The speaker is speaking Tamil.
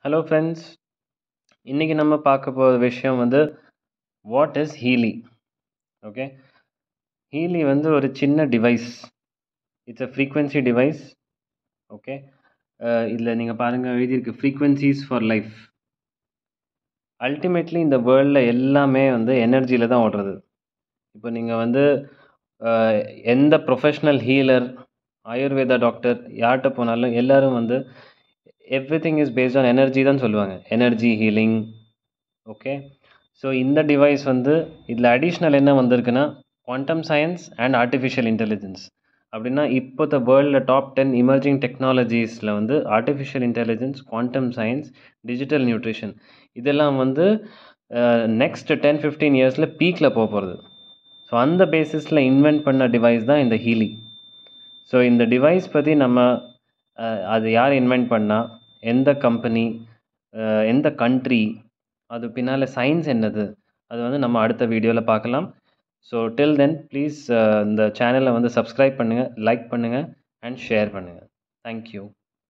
ஹலோ ஃப்ரெண்ட்ஸ் இன்றைக்கி நம்ம பார்க்க போகிற விஷயம் வந்து what is Healy okay Healy வந்து ஒரு சின்ன device it's a frequency device okay இதில் நீங்கள் பாருங்கள் எழுதியிருக்கு ஃப்ரீக்வன்சிஸ் ஃபார் லைஃப் அல்டிமேட்லி இந்த வேர்ல்டில் எல்லாமே வந்து எனர்ஜியில் தான் ஓடுறது இப்போ நீங்கள் வந்து அஹ், எந்த ப்ரொஃபஷ்னல் ஹீலர் ஆயுர்வேதா டாக்டர் யார்கிட்ட போனாலும் எல்லாரும் வந்து everything is based on energy தான் சொல்லுவாங்க எனர்ஜி ஹீலிங் ஓகே ஸோ இந்த டிவைஸ் வந்து இதில் அடிஷ்னல் என்ன வந்திருக்குன்னா quantum science and artificial intelligence அப்படின்னா இப்போ த வேர்ல்டில் டாப் டென் இமர்ஜிங் டெக்னாலஜிஸில் வந்து artificial intelligence quantum science digital nutrition இதெல்லாம் வந்து நெக்ஸ்ட் டென் ஃபிஃப்டீன் இயர்ஸில் பீக்கில் போக போகிறது ஸோ அந்த பேசிஸில் இன்வென்ட் பண்ண டிவைஸ் தான் இந்த ஹீலி ஸோ இந்த டிவைஸ் பற்றி நம்ம அஹ், அது யார் இன்வென்ட் பண்ணா எந்த கம்பெனி எந்த கண்ட்ரி அது பின்னால் சயின்ஸ் என்னது அது வந்து நம்ம அடுத்த வீடியோவில் பார்க்கலாம் ஸோ டில் தென் ப்ளீஸ் இந்த சேனலை வந்து சப்ஸ்கிரைப் பண்ணுங்கள் லைக் பண்ணுங்கள் அண்ட் ஷேர் பண்ணுங்கள் தேங்க்யூ